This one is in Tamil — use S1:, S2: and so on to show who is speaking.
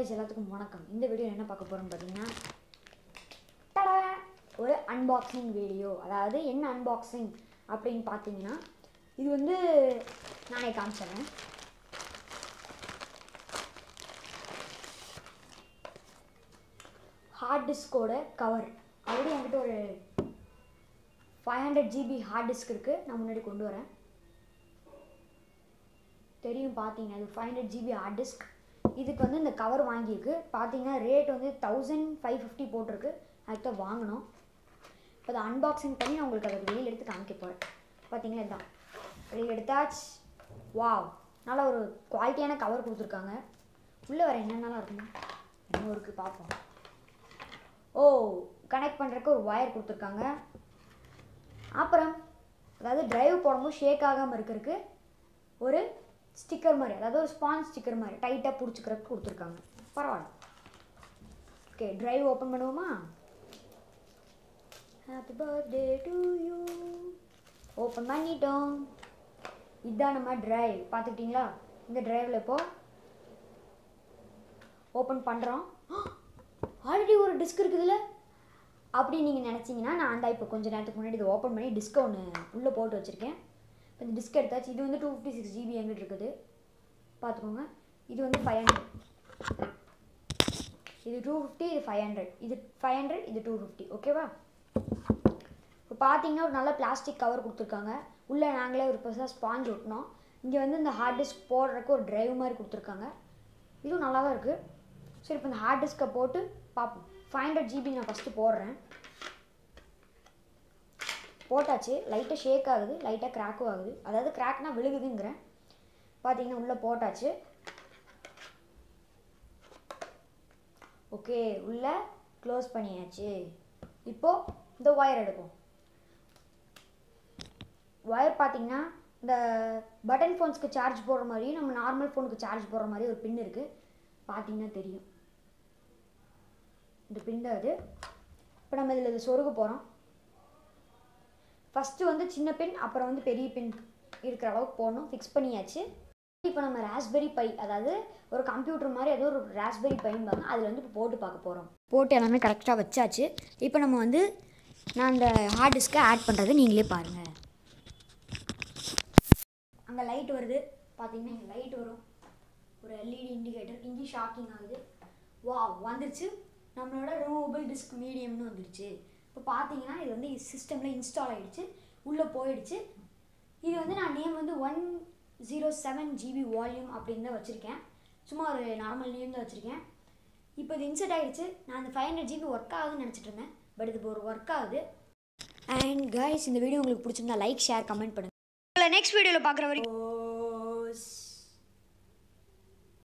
S1: கைஸ் எல்லாத்துக்கும் வணக்கம் இந்த வீடியோ என்ன பார்க்க போகிறோம்னு பார்த்தீங்கன்னா டடா! ஒரு அன்பாக்சிங் வீடியோ அதாவது என்ன அன்பாக்சிங் அப்படின்னு பார்த்தீங்கன்னா இது வந்து நானே காமிச்சிடுறேன் ஹார்ட் டிஸ்கோட கவர் ஆல்ரெடி என்கிட்ட ஒரு five hundred GB hard disk இருக்குது நான் முன்னாடி கொண்டு வரேன் தெரியும் பார்த்தீங்க அது five hundred GB hard disk இதுக்கு வந்து இந்த கவர் வாங்கியிருக்கு பார்த்தீங்கன்னா ரேட் வந்து தௌசண்ட் ஃபைவ் ஃபிஃப்டி போட்டிருக்கு அதுக்கு வாங்கினோம் இப்போ அதை அன்பாக்சிங் பண்ணி நான் உங்களுக்கு அதை வெளியில் எடுத்து காமிக்க போகிறேன் பார்த்தீங்களா இதுதான் வெளியில் எடுத்தாச்சு வாவ் நல்ல ஒரு குவாலிட்டியான கவர் கொடுத்துருக்காங்க உள்ளே வர என்னென்னலாம் இருக்குமா இன்னும் இருக்குது பார்ப்போம் ஓ கனெக்ட் பண்ணுறதுக்கு ஒரு ஒயர் கொடுத்துருக்காங்க அப்புறம் அதாவது டிரைவ் போடும்போது ஷேக் ஆகாமல் இருக்கிறதுக்கு ஒரு ஸ்டிக்கர் மாதிரி அதாவது ஒரு ஸ்பாஞ்ச் ஸ்டிக்கர் மாதிரி டைட்டாக பிடிச்சிக்கிறதுக்கு கொடுத்துருக்காங்க பரவாயில்ல ஓகே டிரைவ் ஓப்பன் பண்ணுவோமா happy birthday to you open பண்ணிட்டோம் இதுதான் நம்ம டிரைவ் பார்த்துக்கிட்டிங்களா இந்த டிரைவில் இப்போ ஓப்பன் பண்ணுறோம் ஆல்ரெடி ஒரு டிஸ்க் இருக்குதுல்ல அப்படி நீங்கள் நினச்சிங்கன்னா நான் அந்த இப்போ கொஞ்சம் நேரத்துக்கு முன்னாடி இதை ஓப்பன் பண்ணி டிஸ்கை ஒன்று உள்ளே போட்டு வச்சுருக்கேன் இப்போ இந்த டிஸ்க் எடுத்தாச்சு இது வந்து டூ ஃபிஃப்டி சிக்ஸ் ஜிபி எங்கிட்ட இருக்குது பார்த்துக்கோங்க இது வந்து ஃபைவ் ஹண்ட்ரட் இது டூ ஃபிஃப்டி இது ஃபைவ் ஹண்ட்ரட் இது ஃபைவ் ஹண்ட்ரட் இது டூ ஃபிஃப்டி ஓகேவா இப்போ பார்த்தீங்கன்னா ஒரு நல்ல பிளாஸ்டிக் கவர் கொடுத்துருக்காங்க உள்ளே நாங்களே ஒரு பெருசாக ஸ்பாஞ்ச் ஒட்டினோம் இங்கே வந்து இந்த ஹார்ட் டிஸ்க் போடுறதுக்கு ஒரு டிரைவ் மாதிரி கொடுத்துருக்காங்க இதுவும் நல்லா தான் இருக்குது சரி இப்போ இந்த ஹார்ட் டிஸ்க்கை போட்டு பார்ப்போம் ஃபைவ் ஹண்ட்ரட் ஜிபி நான் ஃபஸ்ட்டு போடுறேன் போட்டாச்சு லைட்டாக ஷேக் ஆகுது லைட்டாக கிராக்கும் ஆகுது அதாவது கிராக்னா விழுகுதுங்கிறேன் பார்த்தீங்கன்னா உள்ளே போட்டாச்சு ஓகே உள்ளே க்ளோஸ் பண்ணியாச்சு இப்போது இந்த ஒயர் எடுப்போம் ஒயர் பார்த்தீங்கன்னா இந்த பட்டன் ஃபோன்ஸ்க்கு சார்ஜ் போடுற மாதிரியும் நம்ம நார்மல் ஃபோனுக்கு சார்ஜ் போடுற மாதிரி ஒரு பின் இருக்குது பார்த்தீங்கன்னா தெரியும் இந்த பின் தான் அது இப்போ நம்ம இதில் இதை சொருக போகிறோம் ஃபஸ்ட்டு வந்து சின்ன பின் அப்புறம் வந்து பெரிய பின் இருக்கிற அளவுக்கு போடணும் ஃபிக்ஸ் பண்ணியாச்சு இப்போ நம்ம ராஸ்பெரி பை அதாவது ஒரு கம்ப்யூட்டர் மாதிரி ஏதோ ஒரு ராஸ்பெரி பைம்பாங்க அதில் வந்து இப்போ போட்டு பார்க்க போகிறோம் போட்டு எல்லாமே கரெக்டாக வச்சாச்சு இப்போ நம்ம வந்து நான் அந்த ஹார்ட் டிஸ்க்கை ஆட் பண்ணுறது நீங்களே பாருங்கள் அங்கே லைட் வருது பார்த்தீங்கன்னா இங்கே லைட் வரும் ஒரு எல்இடி இண்டிகேட்டர் இங்கே ஷாக்கிங் ஆகுது வா வந்துருச்சு நம்மளோட ரிமூவபிள் டிஸ்க் மீடியம்னு வந்துருச்சு இப்போ பார்த்தீங்கன்னா இது வந்து சிஸ்டமில் இன்ஸ்டால் ஆகிடுச்சு உள்ளே போயிடுச்சு இது வந்து நான் நேம் வந்து one zero seven GB volume அப்படின்னு தான் வச்சுருக்கேன் சும்மா ஒரு நார்மல் நேம் தான் வச்சுருக்கேன் இப்போ இது இன்செர்ட் ஆகிடுச்சு நான் அந்த ஃபைவ் ஹண்ட்ரட் ஜிபி ஒர்க் ஆகுதுன்னு நினச்சிட்டு இருந்தேன் பட் இது இப்போ ஒரு ஒர்க் ஆகுது அண்ட் கைஸ் இந்த வீடியோ உங்களுக்கு பிடிச்சிருந்தா லைக் ஷேர் கமெண்ட் பண்ணுங்கள் உங்களை நெக்ஸ்ட் வீடியோவில் பார்க்குற வரைக்கும்